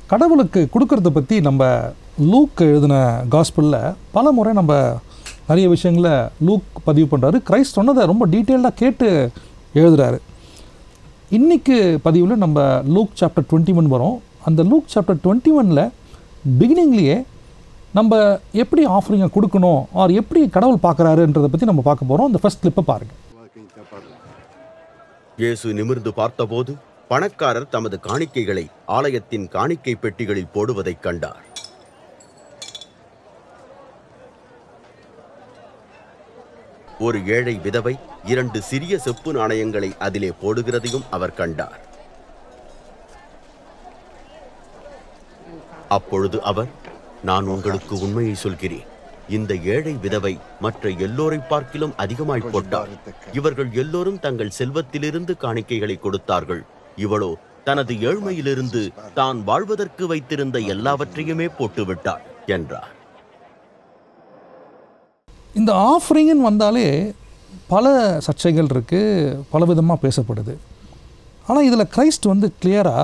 கடவுளுக்கு கொடுக்கறத பற்றி நம்ம லூக் எழுதின காஸ்பிளில் பல முறை நம்ம நிறைய விஷயங்களை லூக் பதிவு பண்ணுறாரு கிரைஸ்ட் சொன்னதை ரொம்ப டீட்டெயில்டாக கேட்டு எழுதுறாரு இன்னைக்கு பதிவில் நம்ம லூக் சாப்டர் டுவெண்ட்டி ஒன் வரும் அந்த லூக் சாப்டர் டுவெண்ட்டி ஒனில் பிகினிங்லேயே நம்ம எப்படி ஆஃபரிங்கை கொடுக்கணும் ஆர் எப்படி கடவுள் பார்க்குறாருன்றதை பற்றி நம்ம பார்க்க போகிறோம் அந்த ஃபர்ஸ்ட் கிளிப்பை பாருங்கள் இயேசு நிமிர்ந்து பார்த்தபோது பணக்காரர் தமது காணிக்கைகளை ஆலயத்தின் காணிக்கை பெட்டிகளில் போடுவதைக் கண்டார் ஒரு ஏழை விதவை இரண்டு சிறிய செப்பு நாணயங்களை அதிலே போடுகிறதையும் அவர் கண்டார் அப்பொழுது அவர் நான் உங்களுக்கு உண்மையை சொல்கிறேன் இந்த ஏழை விதவை மற்ற எல்லோரை பார்க்கிலும் அதிகமாய் போட்டார் இவர்கள் எல்லோரும் தங்கள் செல்வத்திலிருந்து காணிக்கைகளை கொடுத்தார்கள் இவளோ தனது ஏழ்மையிலிருந்து தான் வாழ்வதற்கு வைத்திருந்த எல்லாவற்றையுமே போட்டுவிட்டாள் என்றார் இந்த ஆஃபரிங்னு வந்தாலே பல சர்ச்சைகள் இருக்குது பல விதமாக பேசப்படுது ஆனால் இதில் கிரைஸ்ட் வந்து கிளியராக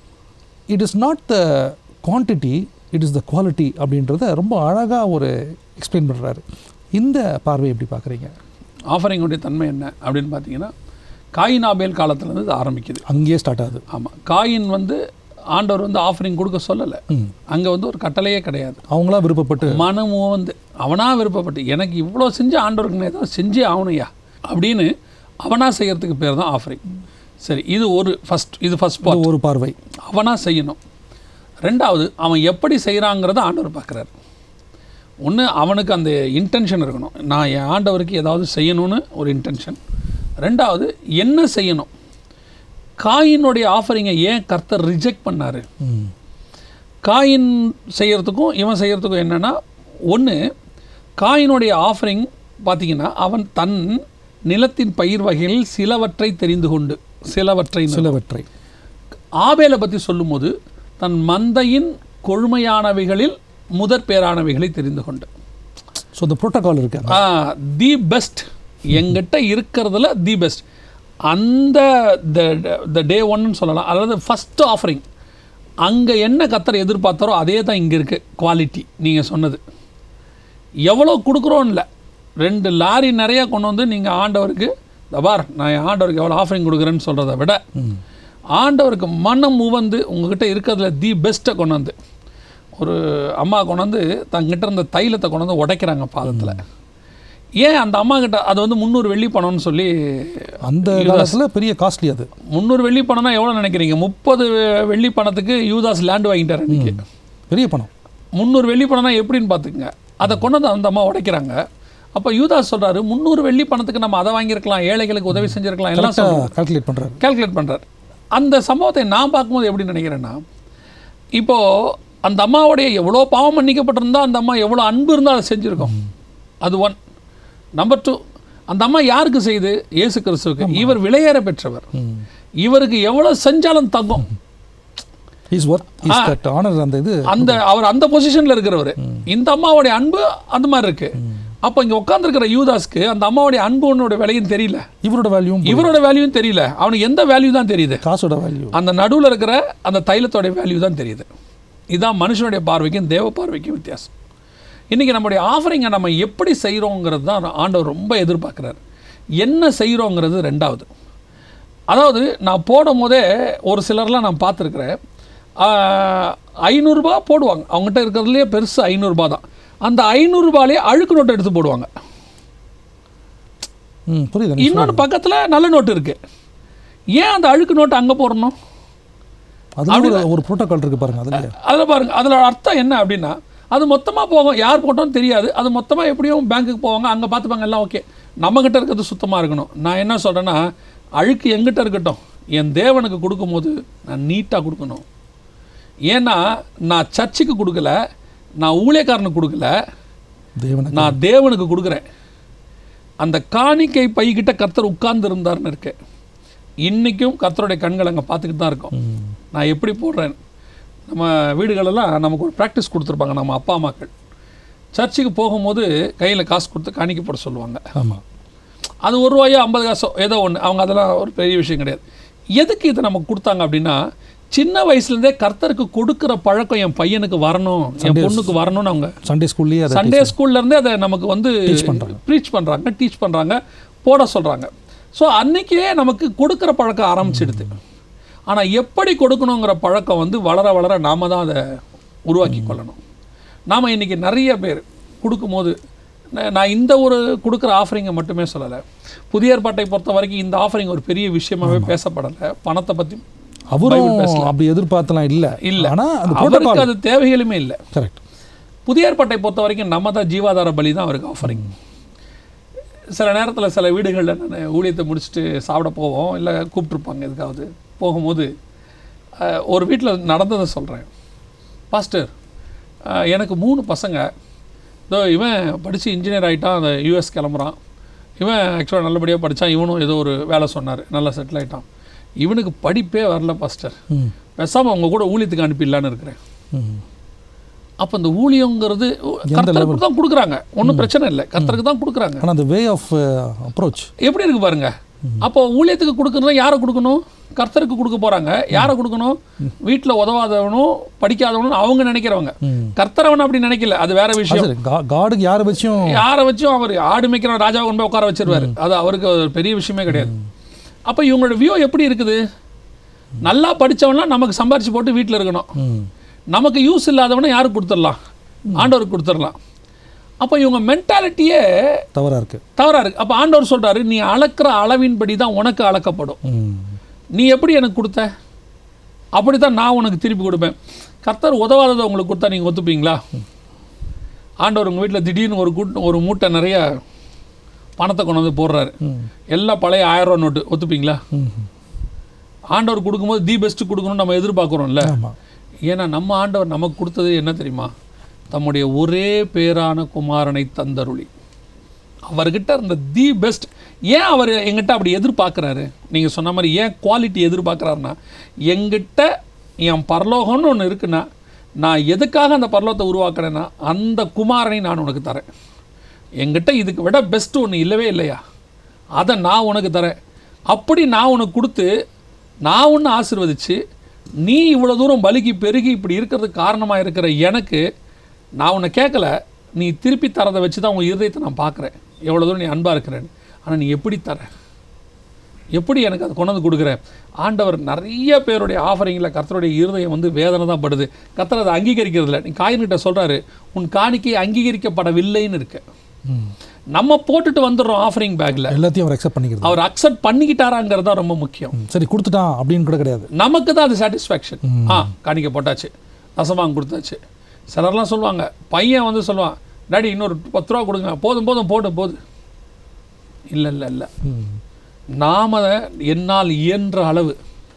it is not the quantity it is the quality அப்படின்றத ரொம்ப அழகாக ஒரு எக்ஸ்பிளைன் பண்ணுறாரு இந்த பார்வை எப்படி பார்க்குறீங்க ஆஃபரிங்குடைய தன்மை என்ன அப்படின்னு பார்த்தீங்கன்னா காயின் ஆபேல் காலத்துலேருந்து இது ஆரம்பிக்குது அங்கேயே ஸ்டார்ட் ஆகுது ஆமாம் காயின் வந்து ஆண்டவர் வந்து ஆஃபரிங் கொடுக்க சொல்லலை அங்கே வந்து ஒரு கட்டளையே கிடையாது அவங்களா விருப்பப்பட்டு மனமும் வந்து அவனாக விருப்பப்பட்டு எனக்கு இவ்வளோ செஞ்சு ஆண்டவருக்கு நான் ஏதோ செஞ்சே ஆகணுயா அப்படின்னு அவனாக செய்யறதுக்கு பேர் தான் ஆஃபரிங் சரி இது ஒரு ஃபஸ்ட் இது ஃபஸ்ட் இது பார்ட் ஒரு பார்வை அவனாக செய்யணும் ரெண்டாவது அவன் எப்படி செய்கிறாங்கிறத ஆண்டவர் பார்க்குறாரு ஒன்று அவனுக்கு அந்த இன்டென்ஷன் இருக்கணும் நான் என் ஆண்டவருக்கு ஏதாவது செய்யணும்னு ஒரு இன்டென்ஷன் ரெண்டாவது என்ன செய்யணும் காயினுடைய ஆஃபரிங்கை ஏன் கர்த்தர் ரிஜெக்ட் பண்ணார் ம் காயின் செய்கிறதுக்கும் இவன் செய்கிறதுக்கும் என்னென்னா ஒன்று காயினுடைய ஆஃபரிங் பார்த்தீங்கன்னா அவன் தன் நிலத்தின் பயிர் வகைகளில் சிலவற்றை தெரிந்து கொண்டு சிலவற்றை சிலவற்றை ஆபேலை பற்றி சொல்லும்போது தன் மந்தையின் கொழுமையானவைகளில் முதற் பேரானவைகளை தெரிந்து கொண்டு ஸோ இந்த ப்ரோட்டோகால் இருக்கு தி பெஸ்ட் எங்கிட்ட இருக்கிறதுல தி பெஸ்ட் அந்த த டே ஒன்னு சொல்லலாம் அதாவது ஃபஸ்ட்டு ஆஃபரிங் அங்கே என்ன கத்தர் எதிர்பார்த்தாரோ அதே தான் இங்கே இருக்குது குவாலிட்டி நீங்கள் சொன்னது எவ்வளோ கொடுக்குறோம் இல்லை ரெண்டு லாரி நிறைய கொண்டு வந்து நீங்கள் ஆண்டவருக்கு "இதோ பார் நான் என் ஆண்டவருக்கு எவ்வளோ ஆஃபரிங் கொடுக்குறேன்னு சொல்கிறத விட ஆண்டவருக்கு மனம் உவந்து உங்ககிட்ட இருக்கிறதுல தி பெஸ்ட்டை கொண்டு வந்து ஒரு அம்மா கொண்டு வந்து தங்கிட்ட இருந்த தைலத்தை கொண்டு வந்து உடைக்கிறாங்க பாதத்தில் ஏன் அந்த அம்மா கிட்ட அது வந்து முந்நூறு வெள்ளி பணம்னு சொல்லி அந்த காலத்தில் பெரிய காஸ்ட்லி அது முந்நூறு வெள்ளி பணம்னா எவ்வளோ நினைக்கிறீங்க முப்பது வெள்ளி பணத்துக்கு யூதாஸ் லேண்ட் வாங்கிட்டார் இன்னைக்கு பெரிய பணம் முந்நூறு வெள்ளி பணம்னா எப்படின்னு பார்த்துக்குங்க அதை கொண்டு வந்து அந்த அம்மா உடைக்கிறாங்க அப்போ யூதாஸ் சொல்றாரு முந்நூறு வெள்ளி பணத்துக்கு நம்ம அதை வாங்கியிருக்கலாம் ஏழைகளுக்கு உதவி செஞ்சிருக்கலாம் எல்லாம் சொல்றாரு. கால்குலேட் பண்ணுறாரு கால்குலேட் பண்ணுறாரு அந்த சம்பவத்தை நான் பார்க்கும்போது எப்படி நினைக்கிறேன்னா இப்போது அந்த அம்மாவுடைய எவ்வளோ பாவம் மன்னிக்கப்பட்டிருந்தா அந்த அம்மா எவ்வளோ அன்பு இருந்தால் அதை செஞ்சுருக்கோம் அது ஒன் நம்பர் டூ அந்த அம்மா யாருக்கு செய்து இயேசு கிறிஸ்துவுக்கு இவர் விலையேற பெற்றவர் இவருக்கு எவ்வளோ செஞ்சாலும் தங்கும் is worth is that honour அந்த இது அந்த அவர் அந்த பொசிஷனில் இருக்கிறவர் இந்த அம்மாவுடைய அன்பு அந்த மாதிரி இருக்கு அப்போ இங்கே உட்காந்துருக்கிற யூதாஸ்க்கு அந்த அம்மாவுடைய அன்புனோட விலையும் தெரியல இவரோட வேல்யூவும் இவரோட வேல்யூவும் தெரியல அவனுக்கு எந்த வேல்யூ தான் தெரியுது காசோட வேல்யூ அந்த நடுவில் இருக்கிற அந்த தைலத்தோட வேல்யூ தான் தெரியுது இதுதான் மனுஷனுடைய பார்வைக்கும் தேவ பார்வைக்கும் வித்தியாசம் இன்றைக்கி நம்முடைய ஆஃபரிங்கை நம்ம எப்படி செய்கிறோங்கிறது தான் ஆண்டவர் ரொம்ப எதிர்பார்க்குறாரு என்ன செய்கிறோங்கிறது ரெண்டாவது அதாவது நான் போடும் போதே ஒரு சிலர்லாம் நான் பார்த்துருக்குறேன் ஐநூறுரூபா போடுவாங்க அவங்ககிட்ட இருக்கிறதுலே பெருசு ஐநூறுரூபா தான் அந்த ஐநூறுரூபாலே அழுக்கு நோட்டை எடுத்து போடுவாங்க ம் புரியுது நீ இன்னொன்று பக்கத்தில் நல்ல நோட்டு இருக்குது ஏன் அந்த அழுக்கு நோட்டு அங்கே போடணும் அதுல ஒரு ஒரு ப்ரோட்டோகால் இருக்கு பாருங்க அதுல அதில் பாருங்க அதில் அர்த்தம் என்ன அப்படின்னா அது மொத்தமாக போகும் யார் போட்டோன்னு தெரியாது அது மொத்தமாக எப்படியும் பேங்க்குக்கு போவாங்க அங்கே பார்த்துப்பாங்க எல்லாம் ஓகே நம்மக்கிட்ட இருக்கிறது சுத்தமாக இருக்கணும் நான் என்ன சொல்கிறேன்னா அழுக்கு எங்கிட்ட இருக்கட்டும் என் தேவனுக்கு கொடுக்கும்போது நான் நீட்டாக கொடுக்கணும் ஏன்னா நான் சர்ச்சுக்கு கொடுக்கல நான் ஊழியக்காரனுக்கு கொடுக்கல தேவனை நான் தேவனுக்கு கொடுக்குறேன் அந்த காணிக்கை பைகிட்ட கர்த்தர் உட்கார்ந்து இருந்தார்னு இருக்கு இன்றைக்கும் கர்த்தருடைய கண்கள் அங்கே பார்த்துக்கிட்டு தான் இருக்கோம் நான் எப்படி போடுறேன் நம்ம வீடுகளெல்லாம் நமக்கு ஒரு ப்ராக்டிஸ் கொடுத்துருப்பாங்க நம்ம அப்பா அம்மாக்கள் சர்ச்சுக்கு போகும்போது கையில் காசு கொடுத்து காணிக்க போட சொல்லுவாங்க ஆமா அது ஒரு ரூபாயோ ஐம்பது காசோ ஏதோ ஒன்று அவங்க அதெல்லாம் ஒரு பெரிய விஷயம் கிடையாது எதுக்கு இதை நமக்கு கொடுத்தாங்க அப்படின்னா சின்ன வயசுலேருந்தே கர்த்தருக்கு கொடுக்குற பழக்கம் என் பையனுக்கு வரணும் என் பொண்ணுக்கு வரணும்னு அவங்க சண்டே ஸ்கூல்லேயே அதை சண்டே ஸ்கூல்லேருந்தே அதை நமக்கு வந்து ப்ரீச் பண்ணுறாங்க டீச் பண்ணுறாங்க போட சொல்கிறாங்க ஸோ அன்னைக்கே நமக்கு கொடுக்குற பழக்கம் ஆரம்பிச்சிடுது ஆனால் எப்படி கொடுக்கணுங்கிற பழக்கம் வந்து வளர வளர நாம தான் அதை உருவாக்கி கொள்ளணும் நாம் இன்றைக்கி நிறைய பேர் கொடுக்கும்போது நான் நான் இந்த ஒரு கொடுக்குற ஆஃபரிங்கை மட்டுமே சொல்லலை புதிய ஏற்பாட்டை பொறுத்த வரைக்கும் இந்த ஆஃபரிங் ஒரு பெரிய விஷயமாவே பேசப்படலை பணத்தை பற்றி அவரும் அப்படி எதிர்பார்த்தலாம் இல்லை இல்லை ஆனால் அந்த அவருக்கு அது தேவைகளுமே இல்லை கரெக்ட் புதிய ஏற்பாட்டை பொறுத்த வரைக்கும் நம்ம தான் ஜீவாதார பலி தான் அவருக்கு ஆஃபரிங் சில நேரத்தில் சில வீடுகளில் நான் ஊழியத்தை முடிச்சுட்டு சாப்பிட போவோம் இல்லை கூப்பிட்ருப்பாங்க எதுக்காவது போகும்போது அஹ், ஒரு வீட்டில் நடந்ததை சொல்கிறேன் பாஸ்டர் அஹ், எனக்கு மூணு பசங்க இதோ இவன் படித்து இன்ஜினியர் ஆகிட்டான் அந்த யூஎஸ் கிளம்புறான் இவன் ஆக்சுவலாக நல்லபடியாக படித்தான் இவனும் ஏதோ ஒரு வேலை சொன்னார் நல்லா செட்டில் ஆகிட்டான் இவனுக்கு படிப்பே வரல பாஸ்டர் ம் பேசாமல் அவங்க கூட ஊழியத்துக்கு அனுப்பிடலான்னு இருக்கிறேன் ம் அப்போ இந்த ஊழியங்கிறது கர்த்தருக்கு தான் கொடுக்குறாங்க ஒன்றும் பிரச்சனை இல்லை கர்த்தருக்கு தான் கொடுக்குறாங்க ஆனால் அந்த வே ஆஃப் அப்ரோச் எப்படி இருக்கு பாருங்க அப்போ ஊழியத்துக்கு கொடுக்குறதா யாரை கொடுக்கணும் கர்த்தருக்கு கொடுக்க போறாங்க யாரை கொடுக்கணும் வீட்டில் உதவாதவனும் படிக்காதவனும் அவங்க நினைக்கிறவங்க கர்த்தரவன் அப்படி நினைக்கல அது வேற விஷயம் சரி கா- காடுக்கு யாரை வச்சும் யாரை வச்சும் அவர் ஆடு மேய்க்கிற ராஜாவை கொண்டு போய் உட்கார வச்சிருவாரு அது அவருக்கு ஒரு பெரிய விஷயமே கிடையாது அப்போ இவங்களோட வியூ எப்படி இருக்குது நல்லா படிச்சவன்லாம் நமக்கு சம்பாரிச்சு போட்டு வீட்டில் இருக்கணும் ம் நமக்கு யூஸ் இல்லாதவனை யாருக்கு கொடுத்துடலாம் ஆண்டவருக்கு கொடுத்துடலாம் அப்போ இவங்க மென்டாலிட்டியே தவறாக இருக்கு தவறா இருக்கு அப்போ ஆண்டவர் சொல்றாரு நீ அளக்கிற அளவின்படி தான் உனக்கு அளக்கப்படும் ம் நீ எப்படி எனக்கு கொடுத்த அப்படி தான் நான் உனக்கு திருப்பி கொடுப்பேன் கர்த்தர் உதவாததை உங்களுக்கு கொடுத்தா நீங்கள் ஒத்துப்பீங்களா ஆண்டவர் உங்கள் வீட்டில் திடீர்னு ஒரு கூட்ட ஒரு மூட்டை நிறைய பணத்தை கொண்டு வந்து போடுறாரு எல்லாம் பழைய ஆயிரம் ரூபா நோட்டு ஒத்துப்பீங்களா ம் ஆண்டவர் கொடுக்கும்போது தி பெஸ்ட் கொடுக்கணும்னு நம்ம எதிர்பார்க்குறோம்ல ஆமாம் ஏன்னா நம்ம ஆண்டவர் நமக்கு கொடுத்தது என்ன தெரியுமா தம்முடைய ஒரே பேரான குமாரனை தந்தருளி அவர்கிட்ட இருந்த தி பெஸ்ட் ஏன் அவர் எங்கிட்ட அப்படி எதிர்பார்க்குறாரு நீங்கள் சொன்ன மாதிரி ஏன் குவாலிட்டி எதிர்பார்க்குறாருன்னா எங்கிட்ட என் பரலோகம்னு ஒன்று இருக்குன்னா நான் எதுக்காக அந்த பரலோகத்தை உருவாக்குறேன்னா அந்த குமாரனை நான் உனக்கு தரேன் என்கிட்ட இதுக்கு விட பெஸ்ட் ஒன்று இல்லவே இல்லையா அதை நான் உனக்கு தரேன் அப்படி நான் உனக்கு கொடுத்து நான் ஒன்று ஆசீர்வதிச்சு நீ இவ்வளோ தூரம் பலிக்கு பெருகி இப்படி இருக்கிறதுக்கு காரணமாக இருக்கிற எனக்கு நான் உன்னை கேட்கல நீ திருப்பி தரதை வச்சு தான் உன் இருதயத்தை நான் பார்க்குறேன் எவ்வளோ தூரம் நீ அன்பாக இருக்கிறேன்னு ஆனால் நீ எப்படி தர எப்படி எனக்கு அதை கொண்டு வந்து கொடுக்குற ஆண்டவர் நிறைய பேருடைய ஆஃபரிங்கில் கர்த்தருடைய இருதயம் வந்து வேதனை தான் படுது கர்த்தர் அதை அங்கீகரிக்கிறது இல்லை நீ காயின்கிட்ட சொல்கிறாரு உன் காணிக்கை அங்கீகரிக்கப்படவில்லைன்னு இருக்கு ம் நம்ம போட்டுட்டு வந்துடுறோம் ஆஃபரிங் பேக்கில் எல்லாத்தையும் அவர் அக்செப்ட் பண்ணிக்கிறது அவர் அக்செப்ட் பண்ணிக்கிட்டாராங்கிறது தான் ரொம்ப முக்கியம் ம், சரி கொடுத்துட்டான் அப்படின்னு கூட கிடையாது நமக்கு தான் அது சாட்டிஸ்ஃபேக்ஷன் ஆ காணிக்க போட்டாச்சு ரசமாங்க கொடுத்தாச்சு சிலர்லாம் சொல்லுவாங்க பையன் வந்து சொல்லுவான் டாடி இன்னொரு பத்து ரூபா கொடுங்க போதும் போதும் போடு போது இல்லை இல்லை இல்லை ம் நாம என்னால் இயன்ற அளவு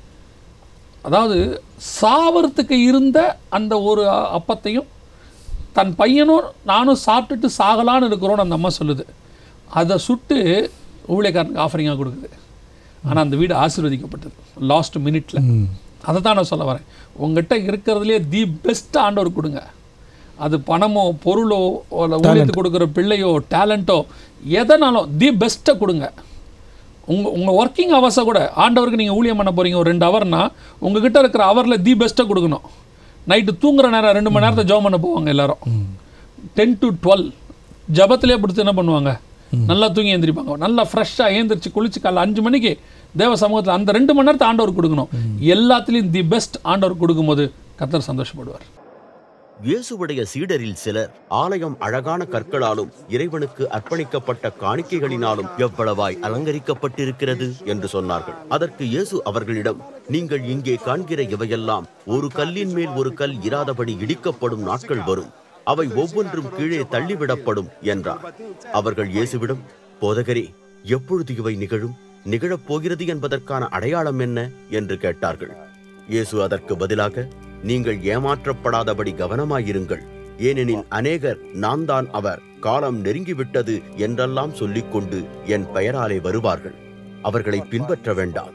அதாவது சாவறதுக்கு இருந்த அந்த ஒரு அ- அப்பத்தையும் தன் பையனும் நானும் சாப்பிட்டுட்டு சாகலான்னு இருக்கிறோன்னு அந்த அம்மா சொல்லுது அதை சுட்டு ஊழியக்காரனுக்கு ஆஃபரிங்காக கொடுக்குது ஆனால் அந்த வீடு ஆசீர்வதிக்கப்பட்டது லாஸ்ட் மினிட்ல ம் அதை தான் நான் சொல்ல வரேன் உங்ககிட்ட இருக்கிறதுலே தி பெஸ்ட் ஆண்டவர் கொடுங்க அது பணமோ பொருளோ இல்லை ஊழியத்துக்கு கொடுக்குற பிள்ளையோ டேலண்ட்டோ எதனாலும் தி பெஸ்ட்டை கொடுங்க உங்கள் உங்கள் ஒர்க்கிங் ஹவர்ஸை கூட ஆண்டவருக்கு நீங்கள் ஊழியம் பண்ண போகிறீங்க ஒரு ரெண்டு ஹவர்னா உங்ககிட்ட இருக்கிற ஹவரில் தி பெஸ்ட்டை கொடுக்கணும் நைட்டு தூங்குற நேரம் ரெண்டு மணி நேரத்தை ஜெபம் பண்ண போவாங்க எல்லாரும் டென் டு டுவெல் ஜபத்திலே பிடிச்சி என்ன பண்ணுவாங்க நல்லா தூங்கி எழுந்திரிப்பாங்க நல்லா ஃப்ரெஷ்ஷாக ஏந்திரிச்சு குளிச்சு காலைல அஞ்சு மணிக்கு தேவ சமூகத்தில் அந்த ரெண்டு மணி நேரத்தை ஆண்டவர் கொடுக்கணும் எல்லாத்துலேயும் தி பெஸ்ட் ஆண்டவர் கொடுக்கும்போது கர்த்தர் சந்தோஷப்படுவார் இயேசுவுடைய சீடரில் சிலர் ஆலயம் அழகான கற்களாலும் இறைவனுக்கு அர்ப்பணிக்கப்பட்ட காணிக்கைகளினாலும் எவ்வளவாய் அலங்கரிக்கப்பட்டிருக்கிறது என்று சொன்னார்கள் அதற்கு இயேசு அவர்களிடம் நீங்கள் இங்கே காண்கிற இவையெல்லாம் ஒரு கல்லின் மேல் ஒரு கல் இராதபடி இடிக்கப்படும் நாட்கள் வரும் அவை ஒவ்வொன்றும் கீழே தள்ளிவிடப்படும் என்றார் அவர்கள் இயேசுவிடம் போதகரே எப்பொழுது இவை நிகழும் நிகழப் போகிறது என்பதற்கான அடையாளம் என்ன என்று கேட்டார்கள் இயேசு அதற்கு பதிலாக நீங்கள் ஏமாற்றப்படாதபடி கவனமாயிருங்கள் ஏனெனில் அநேகர் நான் தான் அவர் காலம் நெருங்கிவிட்டது என்றெல்லாம் சொல்லிக்கொண்டு என் பெயராலே வருவார்கள் அவர்களை பின்பற்ற வேண்டாம்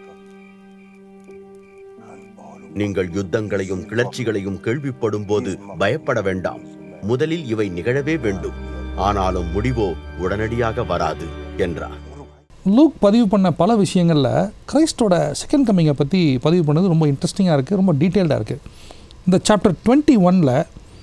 நீங்கள் யுத்தங்களையும் கிளர்ச்சிகளையும் கேள்விப்படும் போது பயப்பட வேண்டாம் முதலில் இவை நிகழவே வேண்டும் ஆனாலும் முடிவோ உடனடியாக வராது என்றார் லூக் பதிவு பண்ண பல விஷயங்களில் கிரைஸ்டோட செகண்ட் கம்மிங்கை பற்றி பதிவு பண்ணது ரொம்ப இன்ட்ரெஸ்டிங்காக இருக்குது ரொம்ப டீட்டெயில்டாக இருக்குது இந்த சாப்டர் டுவெண்ட்டி ஒனில்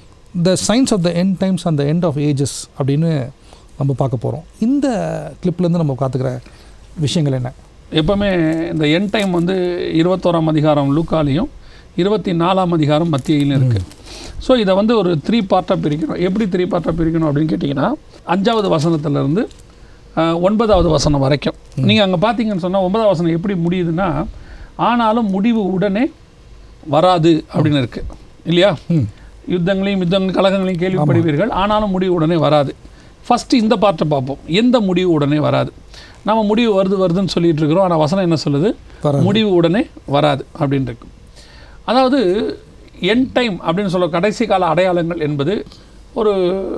the science of the end times and the end of ages அப்படின்னு நம்ம பார்க்க போகிறோம் இந்த கிளிப்லேருந்து நம்ம காத்துக்கிற விஷயங்கள் என்ன எப்பவுமே இந்த என் டைம் வந்து இருபத்தோராம் அதிகாரம் லூக்காலையும் இருபத்தி நாலாம் அதிகாரம் மத்தியிலும் இருக்குது ஸோ இதை வந்து ஒரு த்ரீ பார்ட்டாக பிரிக்கணும் எப்படி த்ரீ பார்ட்டாக பிரிக்கணும் அப்படின்னு கேட்டிங்கன்னா அஞ்சாவது வசனத்திலிருந்து அஹ், ஒன்பதாவது வசனம் வரைக்கும் நீங்கள் அங்கே பார்த்தீங்கன்னு சொன்னால் ஒன்பதாவது வசனம் எப்படி முடியுதுன்னா ஆனாலும் முடிவு உடனே வராது அப்படின்னு இருக்கு இல்லையா யுத்தங்களையும் யுத்தங்கள் கலகங்களையும் கேள்விப்படுவீர்கள் ஆனாலும் முடிவு உடனே வராது ஃபஸ்ட்டு இந்த பார்ட்டை பார்ப்போம் எந்த முடிவு உடனே வராது நம்ம முடிவு வருது வருதுன்னு சொல்லிட்டு இருக்கிறோம் ஆனால் வசனம் என்ன சொல்லுது வராது. முடிவு உடனே வராது அப்படின்னு இருக்கு அதாவது என் டைம் அப்படின்னு சொல்ல கடைசி கால அடையாளங்கள் என்பது ஒரு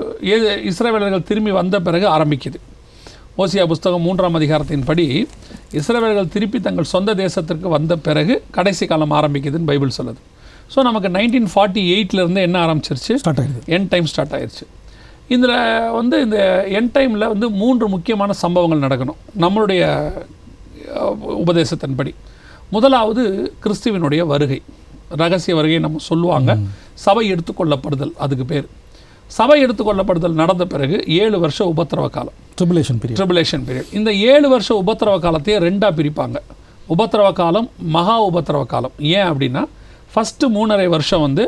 ஏ- இஸ்ரவேலர்கள் திரும்பி வந்த பிறகு ஆரம்பிக்குது ஓசியா புஸ்தகம் மூன்றாம் அதிகாரத்தின்படி இஸ்ரவேலர்கள் திருப்பி தங்கள் சொந்த தேசத்திற்கு வந்த பிறகு கடைசி காலம் ஆரம்பிக்குதுன்னு பைபிள் சொல்லுது ஸோ நமக்கு நைன்டீன் ஃபார்ட்டி எயிட்லேருந்து என்ன ஆரம்பிச்சிருச்சு ஸ்டார்ட் ஆகிடுது என் டைம் ஸ்டார்ட் ஆயிருச்சு இதில் வந்து இந்த என் டைமில் வந்து மூன்று முக்கியமான சம்பவங்கள் நடக்கணும் நம்மளுடைய அஹ், உபதேசத்தின்படி முதலாவது கிறிஸ்துவினுடைய வருகை ரகசிய வருகை நம்ம சொல்லுவாங்க சபை எடுத்துக்கொள்ளப்படுதல் அதுக்கு பேர் சபை எடுத்துக்கொள்ளப்படுதல் நடந்த பிறகு ஏழு வருஷம் உபத்திரவ காலம் ட்ரிபுலேஷன் பீரியட் ட்ரிபுலேஷன் பீரியட் இந்த ஏழு வருஷம் உபத்திரவ காலத்தையே ரெண்டாக பிரிப்பாங்க உபத்திரவ காலம் மகா உபத்திரவ காலம் ஏன் அப்படின்னா ஃபஸ்ட்டு மூணரை வருஷம் வந்து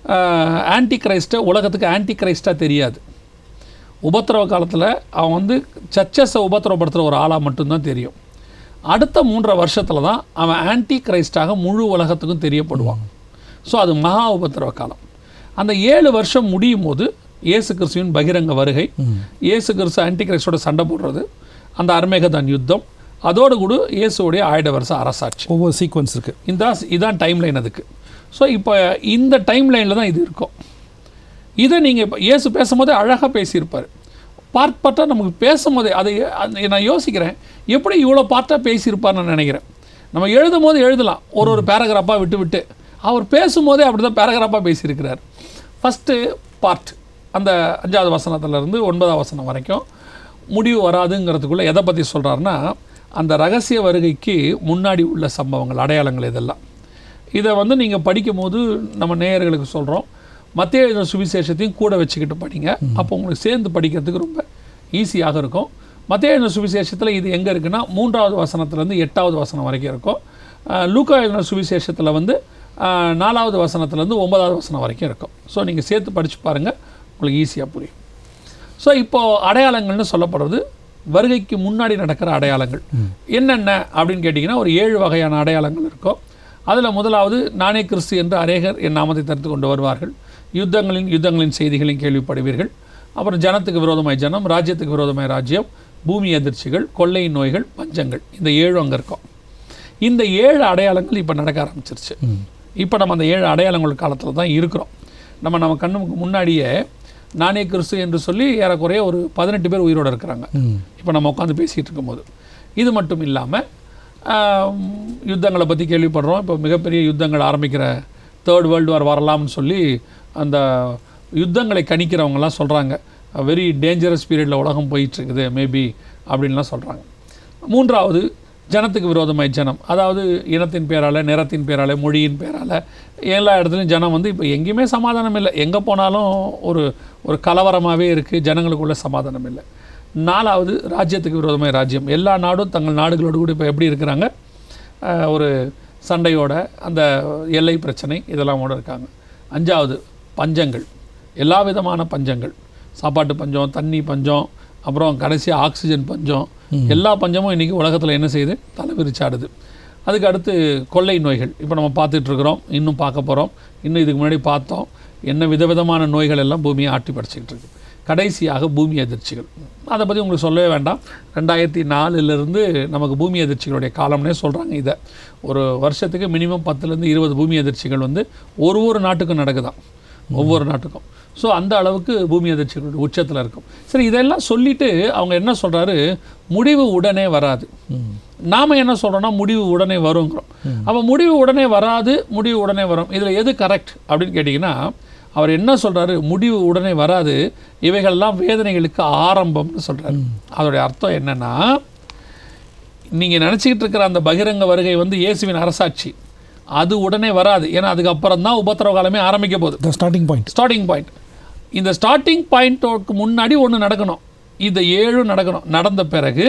ஆன்டி கிரைஸ்ட்டை உலகத்துக்கு ஆன்டி கிரைஸ்ட்டாக தெரியாது உபத்திரவ காலத்தில் அவன் வந்து சர்ச்சஸை உபத்திரவப்படுத்துகிற ஒரு ஆளாக மட்டும்தான் தெரியும் அடுத்த மூன்றரை வருஷத்தில் தான் அவன் ஆன்டி கிரைஸ்டாக முழு உலகத்துக்கும் தெரியப்படுவான் ஸோ அது மகா உபத்திரவ காலம் அந்த ஏழு வருஷம் முடியும் போது இயேசு கிறிஸ்துவின் பகிரங்க வருகை இயேசு கிறிஸ்து ஆன்டி கிரைஸ்டோட சண்டை போடுறது அந்த அர்மேகதான் யுத்தம் அதோடு கூட இயேசுவோடைய ஆயிட வருஷ அரசாட்சி ஒவ்வொரு சீக்வன்ஸ் இருக்குது இந்த இதான் டைம் லைன் அதுக்கு ஸோ இப்போ இந்த டைம் லைனில் தான் இது இருக்கும் இதை நீங்கள் இப்போ இயேசு பேசும்போதே அழகாக பேசியிருப்பார் பார்ட் பார்ட்டாக நமக்கு பேசும்போதே அதை அது நான் யோசிக்கிறேன் எப்படி இவ்வளோ பார்ட்டாக பேசியிருப்பார்னு நான் நினைக்கிறேன் நம்ம எழுதும் போது எழுதலாம் ஒரு ஒரு பேராகிராஃபாக விட்டு விட்டு அவர் பேசும்போதே அப்படி தான் பேராகிராஃபாக பேசியிருக்கிறார் ஃபஸ்ட்டு பார்ட் அந்த அஞ்சாவது வசனத்துலேருந்து ஒன்பதாம் வசனம் வரைக்கும் முடிவு வராதுங்கிறதுக்குள்ளே எதை பற்றி சொல்கிறாருன்னா அந்த ரகசிய வருகைக்கு முன்னாடி உள்ள சம்பவங்கள் அடையாளங்கள் இதெல்லாம் இதை வந்து நீங்கள் படிக்கும்போது நம்ம நேயர்களுக்கு சொல்கிறோம் மத்திய எழுதின சுவிசேஷத்தையும் கூட வச்சுக்கிட்டு படிங்க அப்போ உங்களுக்கு சேர்ந்து படிக்கிறதுக்கு ரொம்ப ஈஸியாக இருக்கும் மத்திய எழுதின சுவிசேஷத்தில் இது எங்கே இருக்குன்னா மூன்றாவது வசனத்துலேருந்து எட்டாவது வசனம் வரைக்கும் இருக்கும் அஹ் லூக்கா எழுதின சுவிசேஷத்தில் வந்து அஹ், நாலாவது வசனத்துலேருந்து ஒன்பதாவது வசனம் வரைக்கும் இருக்கும் ஸோ நீங்கள் சேர்த்து படித்து பாருங்கள் உங்களுக்கு ஈஸியாக புரியும் ஸோ இப்போ அடையாளங்கள்னு சொல்லப்படுறது வருகைக்கு முன்னாடி நடக்கிற அடையாளங்கள் என்னென்ன அப்படின்னு கேட்டிங்கன்னா ஒரு ஏழு வகையான அடையாளங்கள் இருக்கும் அதில் முதலாவது நானே கிறிஸ்து என்று அநேகர் என் நாமத்தை தடுத்து கொண்டு வருவார்கள் யுத்தங்களின் யுத்தங்களின் செய்திகளையும் கேள்விப்படுவீர்கள் அப்புறம் ஜனத்துக்கு விரோதமாய் ஜனம் ராஜ்யத்துக்கு விரோதமாய் ராஜ்யம் பூமி அதிர்ச்சிகள் கொள்ளை நோய்கள் பஞ்சங்கள் இந்த ஏழு அங்கே இருக்கும் இந்த ஏழு அடையாளங்கள் இப்போ நடக்க ஆரம்பிச்சிருச்சு இப்போ நம்ம அந்த ஏழு அடையாளங்கள் காலத்தில் தான் இருக்கிறோம் நம்ம நம்ம கண்ணுக்கு முன்னாடியே நானே கிறிஸ்து என்று சொல்லி ஏறக்குறைய ஒரு பதினெட்டு பேர் உயிரோடு இருக்கிறாங்க இப்போ நம்ம உட்காந்து பேசிகிட்டு இருக்கும்போது இது மட்டும் இல்லாமல் யுத்தங்களை பற்றி கேள்விப்படுறோம் இப்போ மிகப்பெரிய யுத்தங்கள் ஆரம்பிக்கிற தேர்ட் வேர்ல்டு வார் வரலாம்னு சொல்லி அந்த யுத்தங்களை கணிக்கிறவங்கலாம் சொல்கிறாங்க வெரி டேஞ்சரஸ் பீரியடில் உலகம் போயிட்டு இருக்குது மேபி அப்படின்லாம் சொல்கிறாங்க மூன்றாவது ஜனத்துக்கு விரோதமாய் ஜனம் அதாவது இனத்தின் பேரால் நிறத்தின் பேரால் மொழியின் பேரால் எல்லா இடத்துலையும் ஜனம் வந்து இப்போ எங்கேயுமே சமாதானம் இல்லை எங்கே போனாலும் ஒரு ஒரு கலவரமாகவே இருக்குது ஜனங்களுக்குள்ள சமாதானம் இல்லை நாலாவது ராஜ்யத்துக்கு விரோதமாய் ராஜ்யம் எல்லா நாடும் தங்கள் நாடுகளோடு கூட இப்போ எப்படி இருக்கிறாங்க அஹ், ஒரு சண்டையோட அந்த எல்லை பிரச்சனை இதெல்லாம் கூட இருக்காங்க அஞ்சாவது பஞ்சங்கள் எல்லா விதமான பஞ்சங்கள் சாப்பாட்டு பஞ்சம் தண்ணி பஞ்சம் அப்புறம் கடைசி ஆக்சிஜன் பஞ்சம் எல்லா பஞ்சமும் இன்றைக்கி உலகத்தில் என்ன செய்யுது தலைவிரிச்சாடுது அதுக்கு அடுத்து கொள்ளை நோய்கள் இப்போ நம்ம பார்த்துட்டு இருக்கிறோம் இன்னும் பார்க்க போகிறோம் இன்னும் இதுக்கு முன்னாடி பார்த்தோம் என்ன விதவிதமான நோய்கள் எல்லாம் பூமியை ஆட்டி படைச்சிக்கிட்டு இருக்கு கடைசியாக பூமி அதிர்ச்சிகள் அதை பற்றி உங்களுக்கு சொல்லவே வேண்டாம் ரெண்டாயிரத்தி நாலுலேருந்து நமக்கு பூமி அதிர்ச்சிகளுடைய காலம்னே சொல்கிறாங்க இதை ஒரு வருஷத்துக்கு மினிமம் பத்துலேருந்து இருபது பூமி அதிர்ச்சிகள் வந்து ஒரு ஒரு நாட்டுக்கும் நடக்குதாம் ஒவ்வொரு நாட்டுக்கும் ஸோ அந்த அளவுக்கு பூமி அதிர்ச்சிகளுடைய உச்சத்தில் இருக்கும் சரி இதெல்லாம் சொல்லிட்டு அவங்க என்ன சொல்கிறாரு முடிவு உடனே வராது நாம் என்ன சொல்கிறோம்னா முடிவு உடனே வருங்கிறோம் அப்போ முடிவு உடனே வராது முடிவு உடனே வரும் இதில் எது கரெக்ட் அப்படின்னு கேட்டிங்கன்னா அவர் என்ன சொல்றாரு முடிவு உடனே வராது இவைகள்லாம் வேதனைகளுக்கு ஆரம்பம்னு சொல்றாரு அதோடைய அர்த்தம் என்னன்னா நீங்கள் நினச்சிக்கிட்டு இருக்கிற அந்த பகிரங்க வருகை வந்து இயேசுவின் அரசாட்சி அது உடனே வராது ஏன்னா அதுக்கப்புறம் தான் உபத்திரவ காலமே ஆரம்பிக்க போகுது the starting point starting point இந்த ஸ்டார்டிங் பாயிண்ட்டுக்கு முன்னாடி ஒன்று நடக்கணும் இந்த ஏழும் நடக்கணும் நடந்த பிறகு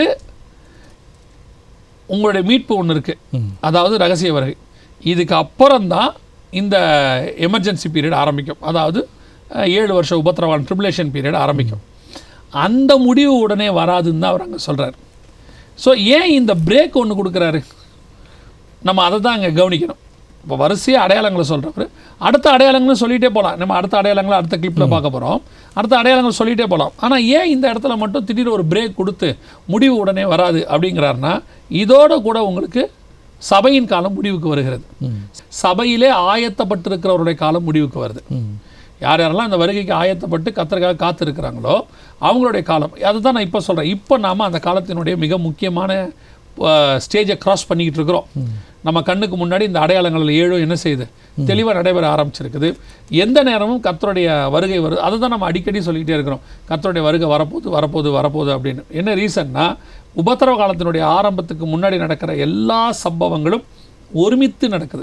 உங்களுடைய மீட்பு ஒன்று இருக்குது அதாவது ரகசிய வருகை இதுக்கு அப்புறம் தான் இந்த எமர்ஜென்சி பீரியட் ஆரம்பிக்கும் அதாவது அஹ், ஏழு வருஷம் உபத்திரவான் ட்ரிபுலேஷன் பீரியட் ஆரம்பிக்கும் அந்த முடிவு உடனே வராதுன்னு தான் அவர் அங்கே சொல்கிறார் ஸோ ஏன் இந்த பிரேக் ஒன்று கொடுக்குறாரு நம்ம அதை தான் அங்கே கவனிக்கணும் இப்போ வரிசையாக அடையாளங்களை சொல்கிறவர் அடுத்த அடையாளங்களும் சொல்லிகிட்டே போகலாம் நம்ம அடுத்த அடையாளங்களை அடுத்த கிளிப்பில் பார்க்க போகிறோம் அடுத்த அடையாளங்கள் சொல்லிகிட்டே போகலாம் ஆனால் ஏன் இந்த இடத்துல மட்டும் திடீர்னு ஒரு பிரேக் கொடுத்து முடிவு உடனே வராது அப்படிங்கிறாருன்னா இதோட கூட உங்களுக்கு சபையின் காலம் முடிவுக்கு வருகிறது சபையிலே ஆயத்தப்பட்டிருக்கிறவருடைய காலம் முடிவுக்கு வருது யார் யாரெல்லாம் இந்த வருகைக்கு ஆயத்தப்பட்டு கத்தருக்காக காத்திருக்கிறாங்களோ அவங்களுடைய காலம் அதை தான் நான் இப்போ சொல்கிறேன் இப்போ நாம் அந்த காலத்தினுடைய மிக முக்கியமான ஸ்டேஜை கிராஸ் பண்ணிக்கிட்டு இருக்கிறோம் நம்ம கண்ணுக்கு முன்னாடி இந்த அடையாளங்கள் ஏழும் என்ன செய்யுது தெளிவாக நடைபெற ஆரம்பிச்சிருக்குது எந்த நேரமும் கர்த்தருடைய வருகை வருது அதை தான் நம்ம அடிக்கடி சொல்லிக்கிட்டே இருக்கிறோம் கர்த்தருடைய வருகை வரப்போகுது வரப்போகுது வரப்போகுது அப்படின்னு என்ன ரீசன்னா உபத்திரவ காலத்தினுடைய ஆரம்பத்துக்கு முன்னாடி நடக்கிற எல்லா சம்பவங்களும் ஒருமித்து நடக்குது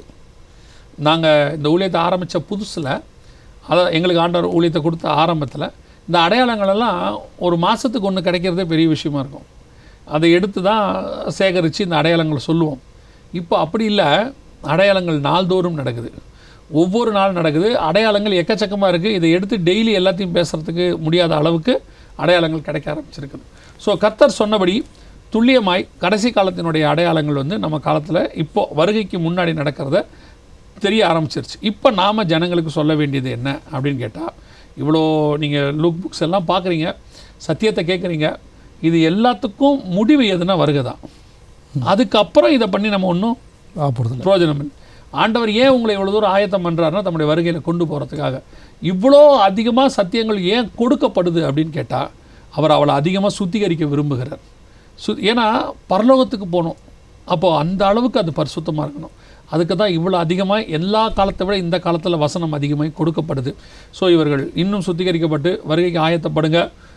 நாங்கள் இந்த ஊழியத்தை ஆரம்பித்த புதுசில் அதை எங்களுக்கு ஆண்டவர் ஊழியத்தை கொடுத்த ஆரம்பத்தில் இந்த அடையாளங்கள் எல்லாம் ஒரு மாதத்துக்கு ஒன்று கிடைக்கிறதே பெரிய விஷயமா இருக்கும் அதை எடுத்து தான் சேகரித்து இந்த அடையாளங்களை சொல்லுவோம் இப்போ அப்படி இல்லை அடையாளங்கள் நாள்தோறும் நடக்குது ஒவ்வொரு நாள் நடக்குது அடையாளங்கள் எக்கச்சக்கமாக இருக்குது இதை எடுத்து டெய்லி எல்லாத்தையும் பேசுகிறதுக்கு முடியாத அளவுக்கு அடையாளங்கள் கிடைக்க ஆரம்பிச்சிருக்குது ஸோ கர்த்தர் சொன்னபடி துல்லியமாய் கடைசி காலத்தினுடைய அடையாளங்கள் வந்து நம்ம காலத்தில் இப்போ வருகைக்கு முன்னாடி நடக்கிறத தெரிய ஆரம்பிச்சிருச்சு இப்போ நாம் ஜனங்களுக்கு சொல்ல வேண்டியது என்ன அப்படின்னு கேட்டால் இவ்வளோ நீங்கள் லுக் புக்ஸ் எல்லாம் பார்க்குறீங்க சத்தியத்தை கேட்குறீங்க இது எல்லாத்துக்கும் முடிவு எதுனா வருகை தான் அதுக்கப்புறம் இதை பண்ணி நம்ம ஒன்றும் ஆப்படுறதில்ல பிரயோஜனம் இல்லை ஆண்டவர் ஏன் உங்களை இவ்வளோ தூரம் ஆயத்தம் பண்ணுறாருன்னா தம்முடைய வருகையில் கொண்டு போகிறதுக்காக இவ்வளோ அதிகமாக சத்தியங்கள் ஏன் கொடுக்கப்படுது அப்படின்னு கேட்டால் அவர் அவளை அதிகமாக சுத்திகரிக்க விரும்புகிறார் சு ஏன்னா பரலோகத்துக்கு போகணும் அப்போது அந்த அளவுக்கு அது பரிசுத்தமாக இருக்கணும் அதுக்கு தான் இவ்வளோ அதிகமாக எல்லா காலத்தை விட இந்த காலத்தில் வசனம் அதிகமாக கொடுக்கப்படுது ஸோ இவர்கள் இன்னும் சுத்திகரிக்கப்பட்டு வருகைக்கு ஆயத்தப்படுங்க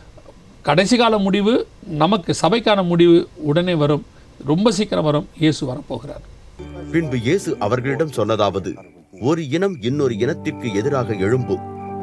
கடைசி கால முடிவு நமக்கு சபைக்கான முடிவு உடனே வரும் ரொம்ப சீக்கிரம் வரும் இயேசு வரப்போகிறார் பின்பு இயேசு அவர்களிடம் சொன்னதாவது ஒரு இனம் இன்னொரு இனத்திற்கு எதிராக எழும்பும்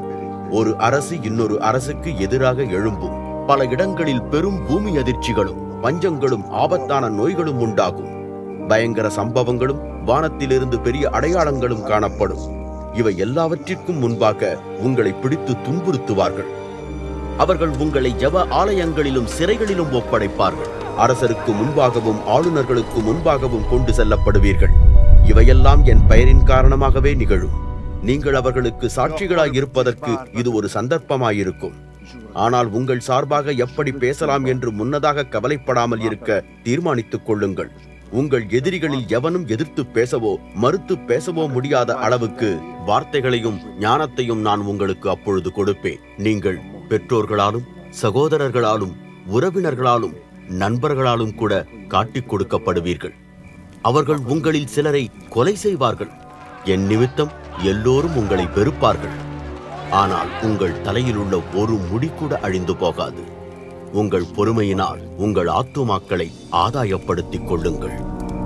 ஒரு அரசு இன்னொரு அரசுக்கு எதிராக எழும்பும் பல இடங்களில் பெரும் பூமி அதிர்ச்சிகளும் பஞ்சங்களும் ஆபத்தான நோய்களும் உண்டாகும் பயங்கர சம்பவங்களும் வானத்திலிருந்து பெரிய அடையாளங்களும் காணப்படும் இவை எல்லாவற்றிற்கும் முன்பாக உங்களை பிடித்து துன்புறுத்துவார்கள் அவர்கள் உங்களை ஜெப ஆலயங்களிலும் சிறைகளிலும் ஒப்படைப்பார்கள் அரசருக்கு முன்பாகவும் ஆளுநர்களுக்கு முன்பாகவும் கொண்டு செல்லப்படுவீர்கள் இவையெல்லாம் என் பெயரின் காரணமாகவே நிகழும் நீங்கள் அவர்களுக்கு சாட்சிகளாய் இருப்பதற்கு இது ஒரு சந்தர்ப்பமாயிருக்கும் ஆனால் உங்கள் சார்பாக எப்படி பேசலாம் என்று முன்னதாக கவலைப்படாமல் இருக்க தீர்மானித்துக் கொள்ளுங்கள் உங்கள் எதிரிகளில் எவனும் எதிர்த்து பேசவோ மறுத்து பேசவோ முடியாத அளவுக்கு வார்த்தைகளையும் ஞானத்தையும் நான் உங்களுக்கு அப்பொழுது கொடுப்பேன் நீங்கள் பெற்றோர்களாலும் சகோதரர்களாலும் உறவினர்களாலும் நண்பர்களாலும் கூட காட்டிக் கொடுக்கப்படுவீர்கள் அவர்கள் உங்களில் சிலரை கொலை செய்வார்கள் என் நிமித்தம் எல்லோரும் உங்களை வெறுப்பார்கள் ஆனால் உங்கள் தலையில் உள்ள ஒரு முடி கூட அழிந்து போகாது உங்கள் பொறுமையினால் உங்கள் ஆத்துமாக்களை ஆதாயப்படுத்திக் கொள்ளுங்கள்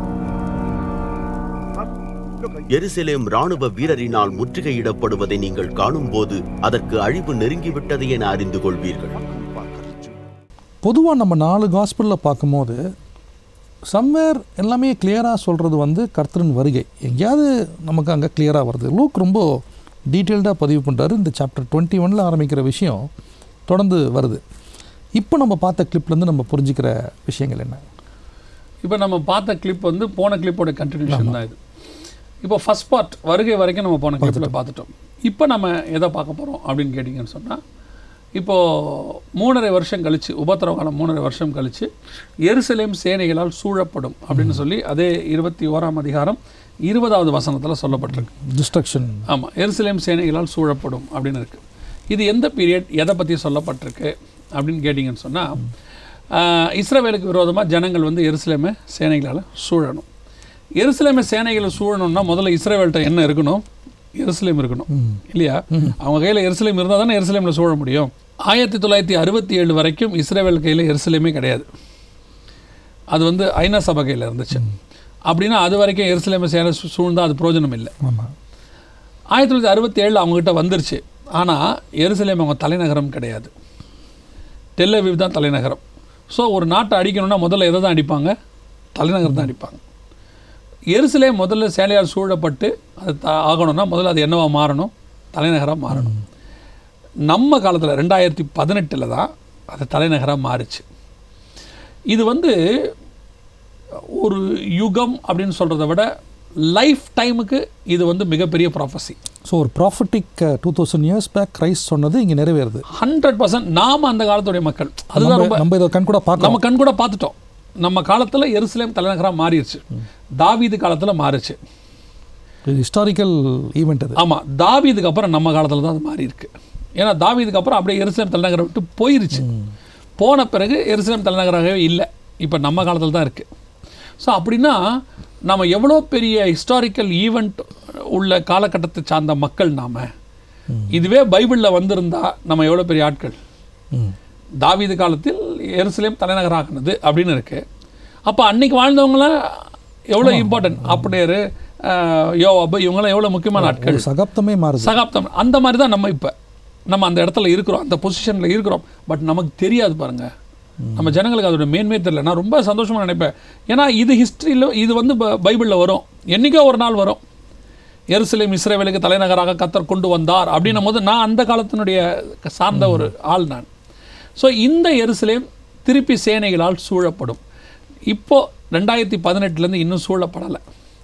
எருசலேம் ராணுவ வீரரினால் முற்றுகையிடப்படுவதை நீங்கள் காணும்போது அதற்கு அழிவு நெருங்கிவிட்டது என அறிந்து கொள்வீர்கள் பொதுவாக நம்ம நாலு காஸ்பிளில் பார்க்கும்போது சம்வேர் எல்லாமே கிளியராக சொல்கிறது வந்து கர்த்தரின் வருகை எங்கேயாவது நமக்கு அங்கே கிளியராக வருது லூக் ரொம்ப டீட்டெயில்டாக பதிவு பண்ணுறாரு இந்த சாப்டர் டுவெண்ட்டி ஒனில் ஆரம்பிக்கிற விஷயம் தொடர்ந்து வருது இப்போ நம்ம பார்த்த கிளிப்லேருந்து நம்ம புரிஞ்சுக்கிற விஷயங்கள் என்ன இப்போ நம்ம பார்த்த கிளிப் வந்து போன கிளிப்போட கண்டினியூஷன் தான் இது இப்போ ஃபர்ஸ்ட் பார்ட் வருகை வரைக்கும் நம்ம போன கிளிப்பில் பார்த்துட்டோம் இப்போ நம்ம எதை பார்க்க போகிறோம் அப்படின்னு கேட்டிங்கன்னு சொன்னால் இப்போது மூணரை வருஷம் கழிச்சு உபத்திரவ காலம் மூணரை வருஷம் கழிச்சு எருசலேம் சேனைகளால் சூழப்படும் அப்படின்னு சொல்லி அதே இருபத்தி ஓராம் அதிகாரம் இருபதாவது வசனத்தில் சொல்லப்பட்டிருக்கு டிஸ்ட்ரக்ஷன் ஆமாம் எருசலேம் சேனைகளால் சூழப்படும் அப்படின்னு இருக்குது இது எந்த பீரியட் எதை பற்றி சொல்லப்பட்டிருக்கு அப்படின்னு கேட்டிங்கன்னு சொன்னால் இஸ்ரவேலுக்கு விரோதமாக ஜனங்கள் வந்து எருசலேமை சேனைகளால் சூழணும் எருசலேமை சேனைகளை சூழணும்னா முதல்ல இஸ்ரேவேல்கிட்ட என்ன இருக்கணும் எருசலேம் இருக்கணும் இல்லையா அவங்க கையில் எருசலேம் இருந்தால் தானே எருசலேமில் சூழ முடியும் ஆயிரத்தி தொள்ளாயிரத்தி அறுபத்தி ஏழு வரைக்கும் இஸ்ரேவேல் கையில் எருசலேமே கிடையாது அது வந்து ஐநா சபகையில் இருந்துச்சு அப்படின்னா அது வரைக்கும் எருசலேமை சேர சூ- சூழ்ந்தா அது பிரயோஜனம் இல்லை ஆமாம் ஆயிரத்தி தொள்ளாயிரத்தி அறுபத்தி ஏழில் அவங்ககிட்ட வந்துருச்சு ஆனால் எருசலேம் அவங்க தலைநகரம் கிடையாது டெல்லவிவ் தான் தலைநகரம் ஸோ ஒரு நாட்டை அடிக்கணும்னா முதல்ல எதை தான் அடிப்பாங்க தலைநகரம் தான் அடிப்பாங்க எருசலேம் முதல்ல சேலையால் சூழப்பட்டு அது த- ஆகணும்னா முதல்ல அது என்னவா மாறணும் தலைநகராக மாறணும் நம்ம காலத்தில் ரெண்டாயிரத்தி பதினெட்டில் தான் அது தலைநகராக மாறுச்சு இது வந்து ஒரு யுகம் அப்படின்னு சொல்கிறத விட லைஃப் டைமுக்கு இது வந்து மிகப்பெரிய ப்ராஃபஸி ஸோ ஒரு prophetic two thousand years back Christ சொன்னது இங்கே நிறைவேறுது ஹண்ட்ரட் பர்சன்ட் நாம் அந்த காலத்துடைய மக்கள் அதுதான் நம்ம ரொம்ப நம்ம இதை கண் கூட பார்க்கலாம் நம்ம கண் கூட பார்த்துட்டோம் நம்ம காலத்தில் எருசலேம் தலைநகராக மாறிடுச்சு தாவீது காலத்தில் மாறுச்சு ஹிஸ்டாரிக்கல் ஈவெண்ட் அது ஆமாம் தாவீதுக்கு அப்புறம் நம்ம காலத்தில் தான் அது மாறி இருக்கு ஏன்னா தாவீதுக்கு அப்புறம் அப்படியே எருசலேம் தலைநகரை விட்டு போயிருச்சு போன பிறகு எருசலேம் தலைநகராகவே இல்லை இப்போ நம்ம காலத்தில் தான் இருக்குது ஸோ அப்படின்னா நம்ம எவ்வளோ பெரிய ஹிஸ்டாரிக்கல் ஈவெண்ட் உள்ள காலகட்டத்தை சார்ந்த மக்கள் நாம இதுவே பைபிளில் வந்திருந்தா நம்ம எவ்வளோ பெரிய ஆட்கள் ம் தாவீது காலத்தில் எருசலேம் தலைநகராகினது அப்படின்னு இருக்கு அப்போ அன்னைக்கு வாழ்ந்தவங்களாம் எவ்வளோ இம்பார்ட்டன்ட் அப்படியேரு யோவாபு இவங்களாம் எவ்வளோ முக்கியமான ஆட்கள் ஒரு சகாப்தமே மாறுது சகாப்தம் அந்த மாதிரி தான் நம்ம இப்போ நம்ம அந்த இடத்துல இருக்கிறோம் அந்த பொசிஷனில் இருக்கிறோம் பட் நமக்கு தெரியாது பாருங்க நம்ம ஜனங்களுக்கு அதோட மேன்மே தெரியல நான் ரொம்ப சந்தோஷமாக நினைப்பேன் ஏன்னா இது ஹிஸ்ட்ரியில் இது வந்து பைபிளில் வரும் என்றைக்கோ ஒரு நாள் வரும் எருசலேம் இஸ்ரேவேலுக்கு தலைநகராக கத்தர் கொண்டு வந்தார் அப்படின்னும் போது நான் அந்த காலத்தினுடைய சார்ந்த ஒரு ஆள் நான் ஸோ இந்த எருசலேம் திருப்பி சேனைகளால் சூழப்படும் இப்போ ரெண்டாயிரத்தி பதினெட்டுலேருந்து இன்னும் சூழப்படலை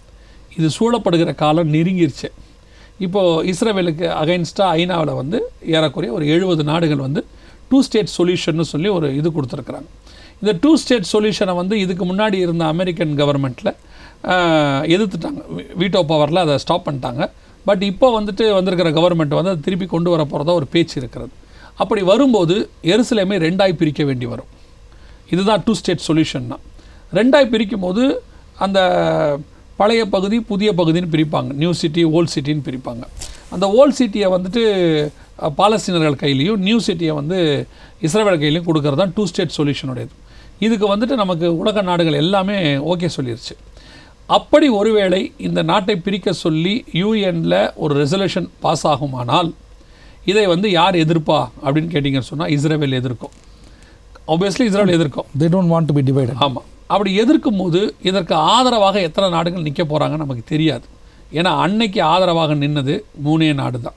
இது சூழப்படுகிற காலம் நெருங்கிருச்சு இப்போது இஸ்ரேவேலுக்கு அகைன்ஸ்டாக ஐநாவில் வந்து ஏறக்குறைய ஒரு எழுபது நாடுகள் வந்து டூ ஸ்டேட் சொல்யூஷன்னு சொல்லி ஒரு இது கொடுத்துருக்குறாங்க இந்த டூ ஸ்டேட் சொல்யூஷனை வந்து இதுக்கு முன்னாடி இருந்த அமெரிக்கன் கவர்மெண்ட்டில் எதிர்த்துட்டாங்க வீட்டோ பவரில் அதை ஸ்டாப் பண்ணிட்டாங்க பட் இப்போ வந்துட்டு வந்திருக்கிற கவர்மெண்ட் வந்து அதை திருப்பி கொண்டு வர போகிறதா ஒரு பேச்சு இருக்கிறது அப்படி வரும்போது எருசலேமை ரெண்டாய் பிரிக்க வேண்டி வரும் இதுதான் டூ ஸ்டேட் சொல்யூஷன்னா ரெண்டாய் பிரிக்கும் போது அந்த பழைய பகுதி புதிய பகுதின்னு பிரிப்பாங்க நியூ சிட்டி ஓல்ட் சிட்டின்னு பிரிப்பாங்க அந்த ஓல்ட் சிட்டியை வந்துட்டு அஹ், பாலஸ்தீனர்கள் கையிலையும் நியூ சிட்டியை வந்து இஸ்ரேல் கையிலையும் கொடுக்கறது தான் டூ ஸ்டேட் சொல்யூஷனுடையது இதுக்கு வந்துட்டு நமக்கு உலக நாடுகள் எல்லாமே ஓகே சொல்லிருச்சு அப்படி ஒருவேளை இந்த நாட்டை பிரிக்க சொல்லி யூஎனில் ஒரு ரெசல்யூஷன் பாஸ் ஆகுமானால் இதை வந்து யார் எதிர்ப்பா அப்படின்னு கேட்டிங்கன்னு சொன்னால் இஸ்ரேல் எதிர்க்கும் ஆப்வியஸ்லி இஸ்ரேல் எதிர்க்கும் they don't want to be divided ஆமாம் அப்படி எதிர்க்கும் போது இதற்கு ஆதரவாக எத்தனை நாடுகள் நிற்க போகிறாங்கன்னு நமக்கு தெரியாது ஏன்னா அன்னைக்கு ஆதரவாக நின்னது மூணே நாடு தான்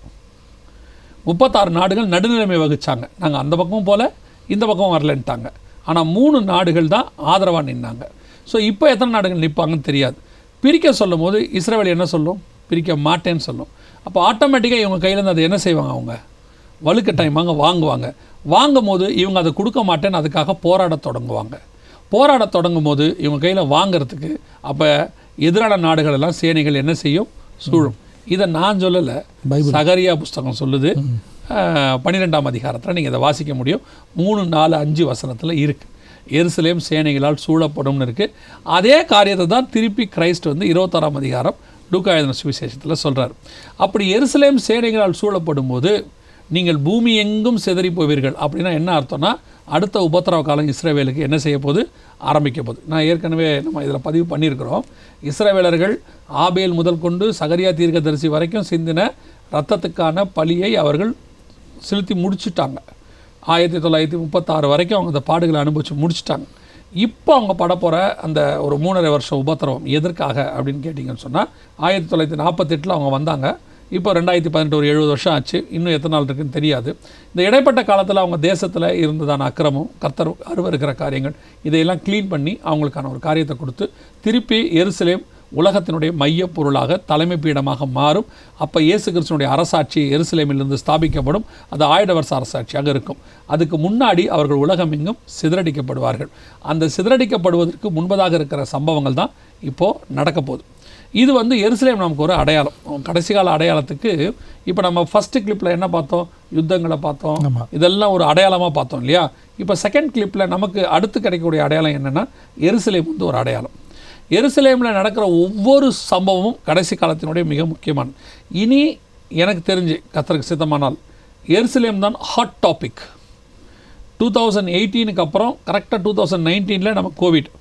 முப்பத்தாறு நாடுகள் நடுநிலைமை வகிச்சாங்க நாங்கள் அந்த பக்கமும் போல இந்த பக்கம் வரலன்ட்டாங்க ஆனால் மூணு நாடுகள் தான் ஆதரவாக நின்னாங்க ஸோ இப்போ எத்தனை நாடுகள் நிற்பாங்கன்னு தெரியாது பிரிக்க சொல்லும் போது இஸ்ரேல் என்ன சொல்லும் பிரிக்க மாட்டேன்னு சொல்லும் அப்போ ஆட்டோமேட்டிக்காக இவங்க கையிலேருந்து அதை என்ன செய்வாங்க அவங்க வலுக்கட்டாயமாக வாங்குவாங்க வாங்கும் போது இவங்க அதை கொடுக்க மாட்டேன்னு அதுக்காக போராடத் தொடங்குவாங்க போராடத் தொடங்கும் போது இவங்க கையில் வாங்குறதுக்கு அப்போ எதிரான நாடுகள் எல்லாம் சேனைகள் என்ன செய்யும் சூழும் இதை நான் சொல்லலை சகரியா புஸ்தகம் சொல்லுது அஹ், பன்னிரெண்டாம் அதிகாரத்தில் நீங்கள் இதை வாசிக்க முடியும் மூணு நாலு அஞ்சு வசனத்தில் இருக்குது எருசலேம் சேனைகளால் சூழப்படும்னு இருக்குது அதே காரியத்தை தான் திருப்பி கிரைஸ்ட் வந்து இருபத்தாறாம் அதிகாரம் லூக்காயுதன சுவிசேஷத்தில் சொல்றார் அப்படி எருசலேம் சேனைகளால் சூழப்படும் போது நீங்கள் பூமி எங்கும் சிதறி போவீர்கள் அப்படின்னா என்ன அர்த்தம்னா அடுத்த உபத்திரவ காலம் இஸ்ரேவேலுக்கு என்ன செய்ய போகுது ஆரம்பிக்க போகுது நான் ஏற்கனவே நம்ம இதில் பதிவு பண்ணியிருக்கிறோம் இஸ்ரவேலர்கள் ஆபேல் முதல் கொண்டு சகரியா தீர்க்கதரிசி வரைக்கும் சிந்தின ரத்தத்துக்கான பலியை அவர்கள் செலுத்தி முடிச்சிட்டாங்க ஆயிரத்தி தொள்ளாயிரத்தி முப்பத்தாறு வரைக்கும் அவங்க அந்த பாடுகளை அனுபவிச்சு முடிச்சிட்டாங்க இப்போ அவங்க பட போகிற அந்த ஒரு மூணரை வருஷம் உபத்திரவம் எதற்காக அப்படின்னு கேட்டிங்கன்னு சொன்னால் ஆயிரத்தி தொள்ளாயிரத்தி நாற்பத்தெட்டில் அவங்க வந்தாங்க இப்போ ரெண்டாயிரத்தி பதினெட்டு ஒரு எழுபது வருஷம் ஆச்சு இன்னும் எத்தனை நாள் இருக்குன்னு தெரியாது இந்த இடைப்பட்ட காலத்தில் அவங்க தேசத்தில் இருந்ததான அக்கிரமம் கர்த்தர் அருவருக்கிற காரியங்கள் இதையெல்லாம் க்ளீன் பண்ணி அவங்களுக்கான ஒரு காரியத்தை கொடுத்து திருப்பி எருசலேம் உலகத்தினுடைய மையப் பொருளாக தலைமை பீடமாக மாறும் அப்போ இயேசு கிறிஸ்துனுடைய அரசாட்சி எருசலேமிலிருந்து ஸ்தாபிக்கப்படும் அது ஆயிட வருஷ அரசாட்சியாக இருக்கும் அதுக்கு முன்னாடி அவர்கள் உலகம் எங்கும் சிதறடிக்கப்படுவார்கள் அந்த சிதறடிக்கப்படுவதற்கு முன்பதாக இருக்கிற சம்பவங்கள் தான் இப்போது நடக்க போகுது இது வந்து எருசலேம் நமக்கு ஒரு அடையாளம் கடைசி கால அடையாளத்துக்கு இப்போ நம்ம ஃபஸ்ட்டு கிளிப்பில் என்ன பார்த்தோம் யுத்தங்களை பார்த்தோம் ஆமா. இதெல்லாம் ஒரு அடையாளமாக பார்த்தோம் இல்லையா இப்போ செகண்ட் கிளிப்பில் நமக்கு அடுத்து கிடைக்கக்கூடிய அடையாளம் என்னென்னா எருசலேம் வந்து ஒரு அடையாளம் எருசலேமில் நடக்கிற ஒவ்வொரு சம்பவமும் கடைசி காலத்தினுடைய மிக முக்கியமான இனி எனக்கு தெரிஞ்சு கத்தருக்கு சித்தமானால் எருசலேம் தான் ஹாட் டாபிக் டூ தௌசண்ட் எயிட்டீனுக்கு அப்புறம் கரெக்டாக டூ தௌசண்ட் நைன்டீனில் நம்ம கோவிட்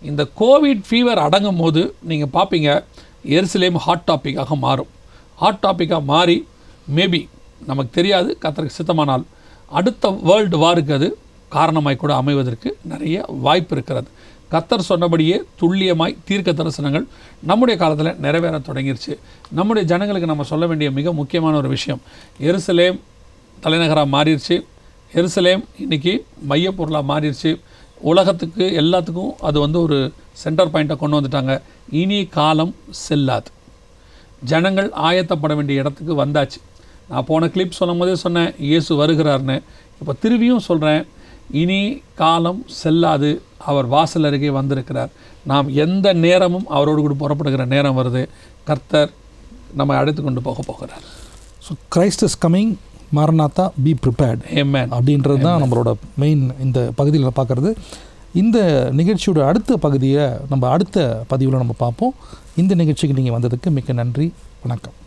இந்த கோவிட் ஃபீவர் அடங்கும் போது நீங்கள் பார்ப்பீங்க எருசலேம் ஹாட் டாப்பிக்காக மாறும் ஹாட் டாப்பிக்காக மாறி மேபி நமக்கு தெரியாது கத்தருக்கு சித்தமானால் அடுத்த வேர்ல்டு வாருக்கு அது காரணமாய் கூட அமைவதற்கு நிறைய வாய்ப்பு இருக்கிறது கத்தர் சொன்னபடியே துல்லியமாய் தீர்க்க தரிசனங்கள் நம்முடைய காலத்தில் நிறைவேற தொடங்கிருச்சு நம்முடைய ஜனங்களுக்கு நம்ம சொல்ல வேண்டிய மிக முக்கியமான ஒரு விஷயம் எருசலேம் தலைநகராக மாறிடுச்சு எருசலேம் இன்னைக்கு மையப்பொருளாக மாறிடுச்சு உலகத்துக்கு எல்லாத்துக்கும் அது வந்து ஒரு சென்டர் பாயிண்ட்டை கொண்டு வந்துட்டாங்க இனி காலம் செல்லாது ஜனங்கள் ஆயத்தப்பட வேண்டிய இடத்துக்கு வந்தாச்சு நான் போன கிளிப் சொல்லும் போதே சொன்னேன் இயேசு வருகிறார்னு இப்போ திரும்பியும் சொல்கிறேன் இனி காலம் செல்லாது அவர் வாசல் அருகே வந்திருக்கிறார் நாம் எந்த நேரமும் அவரோடு கூட புறப்படுகிற நேரம் வருது கர்த்தர் நம்மை அழைத்து கொண்டு போக போகிறார் ஸோ கிரைஸ்ட் இஸ் கமிங் மாரநாத்தா பி ப்ரிப்பேர்ட் ஏமேன் அப்படின்றது தான் நம்மளோட மெயின் இந்த பகுதியில் பார்க்குறது இந்த நிகழ்ச்சியோட அடுத்த பகுதியை நம்ம அடுத்த பதிவில் நம்ம பார்ப்போம் இந்த நிகழ்ச்சிக்கு நீங்கள் வந்ததுக்கு மிக்க நன்றி வணக்கம்